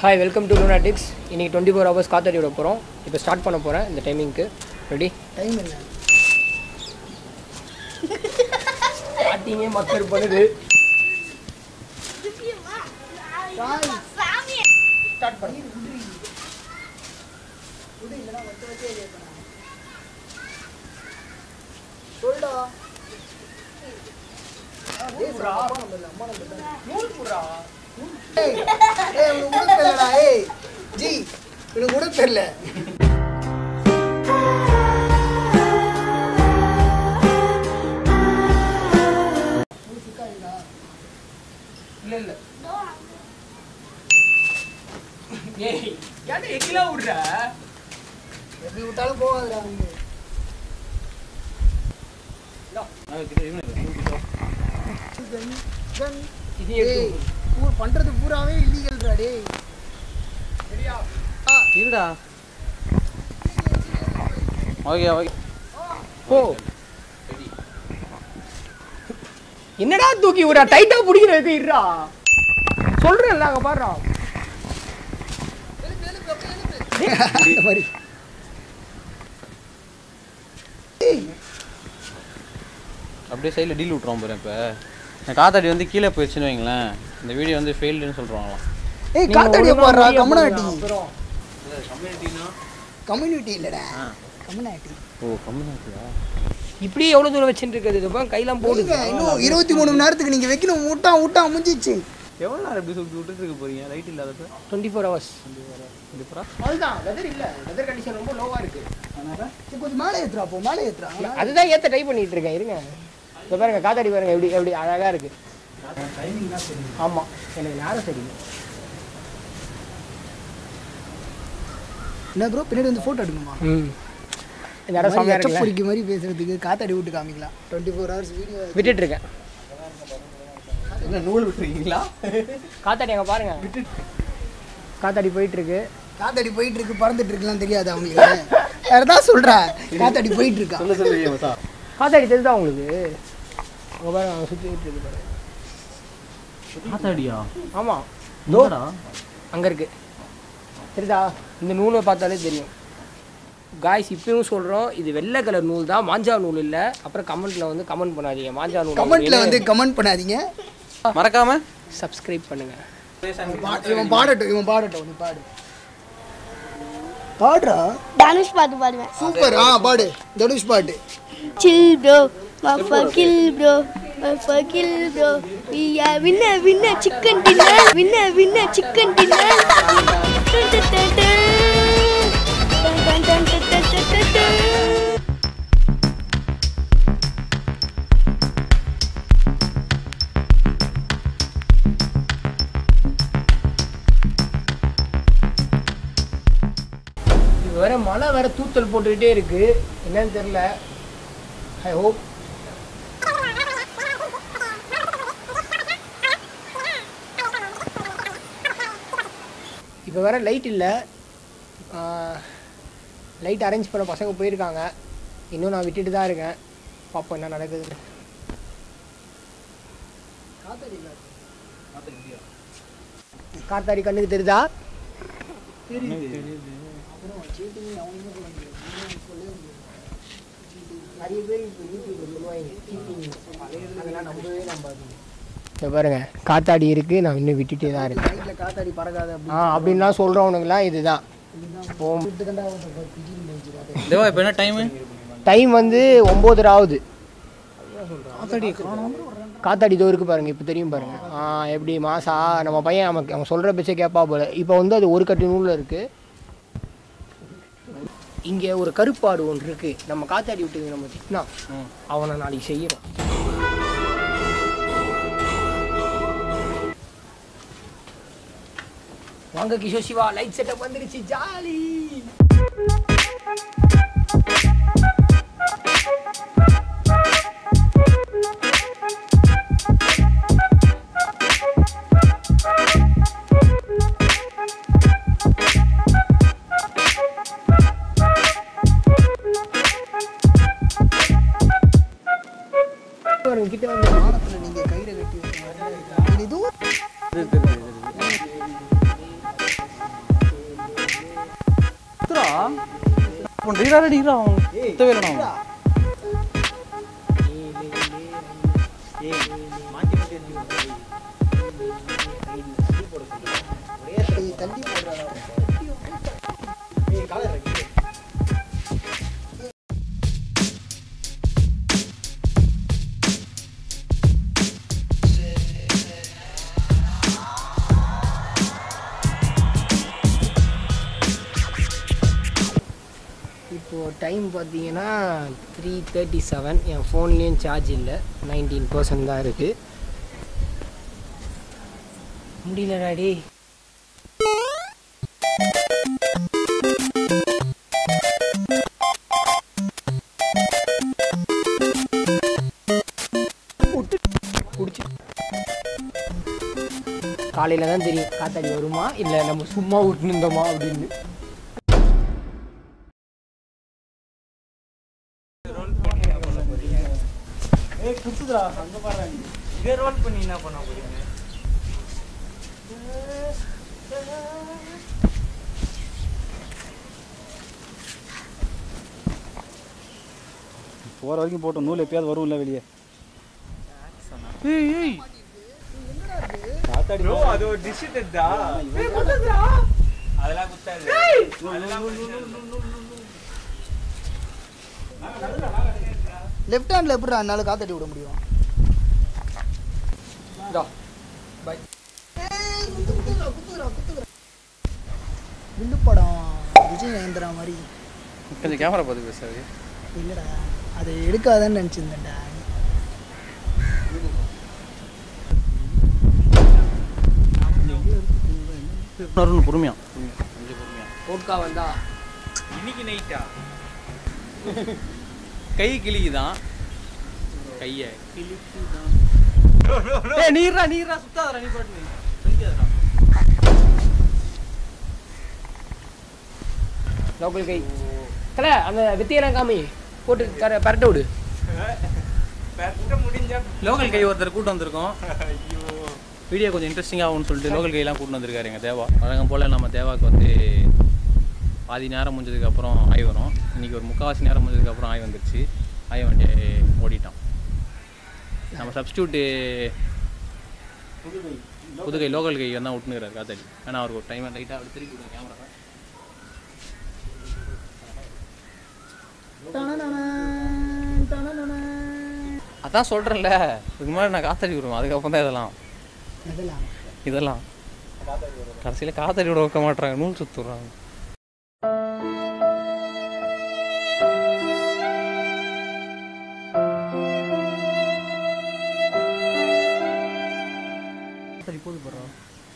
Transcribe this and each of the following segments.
Hi welcome to லூனாட்டிக்ஸ் இன்னைக்கு twenty four hours காத்தடி விட போகிறோம் இப்போ ஸ்டார்ட் பண்ண போகிறேன் இந்த டைமிங்க்கு ரெடி டைம் என்ன ஸ்டார்டிங்கே மக்கள் பண்ணுது ஸ்டார்ட் பண்ணி சொல்டா ஏய் ஏய் உனக்கு கூட தெரியலடா ஏய் ஜி உனக்கு கூட தெரியல இல்லை இல்லை ஏய் ஏன்டா எங்கெல்லாம் விடுற எப்படி விட்டாலும் போகாதுடா வந்து இது ஏய் பூ- பண்றது பூராவே இல்லீகல்டா டேய் சரியா இருடா ஓகே ஓகே போ என்னடா தூக்கி விடுறா டைட்டா பிடிக்கிற வைக்க இருடா சொல்றேன்ல அங்க பாடுறா இந்த மாதிரி அப்படியே சைடில் டீல் விட்ருவோம் போகிறேன் இப்போ இந்த காத்தாடி வந்து கீழே போயிடுச்சுன்னு வைங்களேன் இந்த வீடியோ வந்து ஃபெயில்டுன்னு சொல்கிறாங்களாம் ஏய் நீங்க காத்தாடிய ஒழுங்கா பாடுறா முடிய கம்யூனிட்டி போடுங்க, அப்புறம். கம்யூனிட்டினா கம்யூனிட்டி இல்லடா கம்யூனிட்டி ஓ கம்யூனிட்டியா இப்படியே எவ்வளவு தூரம் வச்சுட்டு இருக்குது இது கையெல்லாம் போடுது போடுங்க இன்னும் இருபத்தி மூணு மணி நேரத்துக்கு நீங்க வைக்கணும் ஊட்டா ஊட்டா முடிஞ்சிச்சு எவ்வளோ நேரம் எப்படி சுற்றி விட்டுட்டு இருக்க போறீங்க லைட் இல்லாதப்ப டுவெண்ட்டி ஃபோர் ஹவர்ஸ் கண்டிப்பாக அதுதான் வெதர் இல்ல வெதர் கண்டிஷன் ரொம்ப லோவா இருக்கு சரி, கொஞ்சம் மேலே ஏத்துறா போ மேலே ஏத்துறா அதுதான் ஏத்த ட்ரை பண்ணிட்டு இருக்கேன் இருங்க இங்க பாருங்க காத்தாடி பாருங்க எப்படி எப்படி அழகா இருக்கு ஆமா எனக்கு நேரம் சரி என்ன ப்ரோ பின்னாடி வந்து போட்டோ எடுக்கணுமா ம் நேரம் செம்மையா இருக்குல்ல பொறிக்க மாதிரி பேசுறதுக்கு காத்தாடி விட்டு காமிக்கலாம் டுவெண்ட்டி ஃபோர் ஹவர்ஸ் வீடியோ விட்டுட்டு இருக்கேன் என்ன நூல் விட்டுருக்கீங்களா காத்தாடி அங்க பாருங்க காத்தாடி போயிட்டு இருக்கு காத்தாடி போயிட்டு இருக்கு பறந்துட்டு இருக்கலாம் தெரியாது அவங்களுக்கு வேற தான் சொல்றேன் காத்தாடி போயிட்டு இருக்கா சொல்ல சொல்லுங்க மசா காத்தாடி தெரியுதா உங்களுக்கு அங்க பாருங்க அங்க சுத்திட்டு இருக்கு பாருங்க காத்தாடியா ஆமா என்னடா அங்க இருக்கு தெரியுதா இந்த நூலை பார்த்தாலே தெரியும் காய்ஸ் இப்பயும் சொல்றோம் இது வெள்ளை கலர் நூல் தான் மாஞ்சா நூல் இல்ல அப்புறம் கமெண்ட்ல வந்து கமெண்ட் பண்ணாதீங்க மாஞ்சா நூல் கமெண்ட்ல வந்து கமெண்ட் பண்ணாதீங்க மறக்காம சப்ஸ்கிரைப் பண்ணுங்க பா- இவன் பாடட்டும் இவன் பாடட்டும் நீ பாடு பாடுறா தனுஷ் பாட்டு பாடுவேன் சூப்பர் ஆ பாடு தனுஷ் பாட்டு சில் ப்ரோ மஃபா கில் ப்ரோ மஃபா கில் bro we are winner winner chicken dinner winner winner chicken dinner Dun, dun, dun, dun. Dun, dun, dun, dun, dun, dun, dun, dun. இது வேற மழை வேற தூத்தல் போட்டுக்கிட்டே இருக்கு என்னன்னு தெரியல ஐ ஹோப் இப்போ வேற லைட் இல்லை லைட் அரேஞ்ச் பண்ண பசங்க போயிருக்காங்க இன்னும் நான் விட்டுட்டு தான் இருக்கேன் பார்ப்போம் என்ன நடக்குது காத்தாடி கண்ணுக்கு தெரியுதா நிறைய பேர் இப்போ யூடியூப்ல சொல்லுவாங்க cheating. அதெல்லாம் நம்பவே நம்பாதீங்க இப்போ பாருங்க காத்தாடி இருக்கு நான் இன்னும் விட்டுட்டே தான் இருக்கேன் லைட்ல காத்தாடி பறக்காத ஆ அப்படின்லாம் சொல்கிறவனுங்களாம் இதுதான் இப்போ தேவா இப்போ என்ன டைமு டைம் வந்து ஒம்போதரை ஆகுது காத்தாடி இதோ இருக்கு பாருங்க இப்போ தெரியும் பாருங்க ஆ எப்படி மாசா நம்ம பையன் நமக்கு அவன் சொல்கிற பேச்சை கேட்பா போல இப்போ வந்து அது ஒரு கட்டு நூலில் இருக்கு இங்கே ஒரு கருப்பாடு ஒன்று இருக்கு நம்ம காத்தாடி விட்டு நம்ம திட்டினா அவனை நாளைக்கு செய்யறோம் வாங்க கிஷோர் சிவா லைட் செட்டப் வந்துருச்சு ஜாலி பாருங்க கிட்ட வந்து வானத்துல நீங்க கயிறை கட்டி வைக்கணும். இது இதுவும் பண்ணுறேன் ஈரா ஈரா அவன் சுத்தவே இல்லைண்ணா அவன். ஏய், தள்ளி போடுறா ஏய் காலர் வைக்க இப்போது டைம் பார்த்தீங்கன்னா த்ரீ தேர்ட்டி செவன் என் ஃபோன்லேயும் சார்ஜ் இல்லை நைன்டீன் பர்சன்ட் தான் இருக்குது முடியலடா டேய் குடிச்சு காலையில் தான் தெரியும் காத்தாடி வருமா இல்லை நம்ம சும்மா விட்டுருந்தோமா அப்படின்னு போகிற வரைக்கும் போட்டோம் நூல் எப்பயாவது வரும்ல வெளியே ஏய் ஏய் லெஃப்ட் ஹேண்ட்ல எப்படி என்னால காத்தடி விட முடியும் இதோ பை வில்லு படம் விஜய் நயன்தரா மாதிரி கொஞ்சம் கேமரா பார்த்து பேசாது இல்லடா அதை எடுக்காதன்னு நினச்சிருந்தேன்டா இன்னொரு பொறுமையா பொறுமையா கொஞ்சம் பொறுமையா ஓட்கா வந்தா இன்னைக்கு நைட்டா கை கிளிக்குதான் கைய கிளிக்குதான் ஏய் நீர்ரா நீர்ரா சுத்தாதடா நீ பாட்டு நீ பிடிக்காதடா லோக்கல் கை தல அந்த வித்தியெல்லாம் காமி போட்டு கர பரட்ட விடு லோக்கல் கை ஒருத்தர் கூட்டு வந்திருக்கோம் வீடியோ கொஞ்சம் இன்ட்ரெஸ்டிங்காக ஆகும்னு சொல்லிட்டு லோக்கல் கையெல்லாம் கூட்டு வந்திருக்காரு எங்கள் தேவா வழக்கம் போல் நம்ம தேவாக்கு வந்து பாதி நேரம் முடிஞ்சதுக்கு அப்புறம் ஆய் வரும் இன்னைக்கு ஒரு முக்கால்வாசி நேரம் முடிஞ்சதுக்கு அப்புறம் ஆய் வந்துருச்சு ஆய் வண்டி ஓடிட்டான் நம்ம சப்ஸ்டியூட்டு புதுகை லோக்கல் கை தான் விட்டுனுக்கிறாரு காத்தாடி ஏன்னா அவருக்கு ஒரு டைம் லைட்டாக அப்படி திருப்பி விடுங்க கேமரா அதான் சொல்கிறேன்ல இதுக்கு முன்னாடி நான் காத்தாடி விடுவேன் அதுக்கப்புறம் தான் இதெல்லாம் அதெல்லாம் இதெல்லாம் கடைசியில் காத்தாடி விட வைக்க மாட்றாங்க நூல் சுத்துறாங்க போது போடுறோம்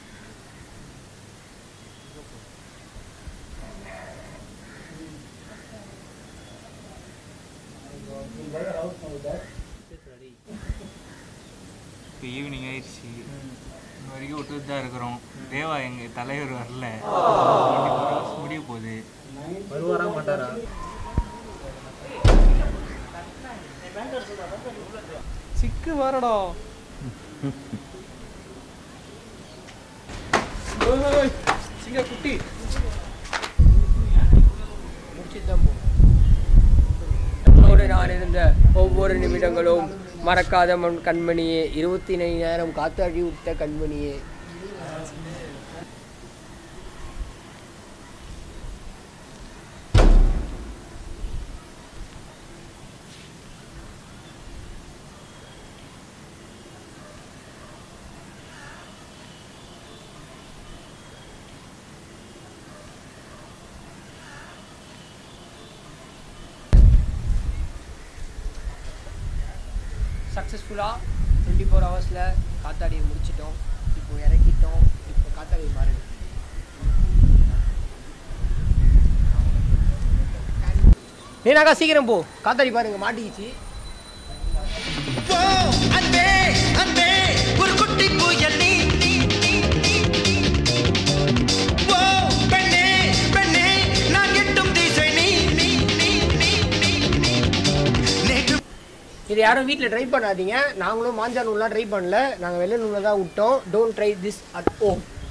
இப்போ ஈவினிங் ஆயிடுச்சு இன்ன வரைக்கும் விட்டுட்டு தான் இருக்கிறோம் தேவா எங்கள் தலைவர் வரல முடிய போகுது வருவாரா மாட்டாரா சிக்கு வரடா சிங்க குட்டி முடிச்சுதான் போ நம்மளோடு நான் இருந்த ஒவ்வொரு நிமிடங்களும் மறக்காத மண் கண்மணியே இருபத்தி நேரம் காத்தாடி விட்ட கண்மணியே சக்ஸஸ்ஃபுல்லாக டுவெண்ட்டி ஃபோர் ஹவர்ஸில் காத்தாடியை முடிச்சிட்டோம் இப்போ இறக்கிட்டோம் இப்போ காத்தாடி பாருங்க நீனாக்கா சீக்கிரம் போ காத்தாடி பாருங்க மாட்டிக்கிச்சு அன்பே அன்பே ஒரு குட்டி புயல் நீ நீ, நீ, நீ, நீ. ஓ பெண்ணே பெண்ணே நான் எட்டும் திசை நீ நீ நீ நீ நீ நீ நேற்று இது யாரும் வீட்டில் ட்ரை பண்ணாதீங்க நாங்களும் மாஞ்சா நூல்லாம் ட்ரை பண்ணல நாங்கள் வெள்ளை நூலை தான் விட்டோம் don't try this at Om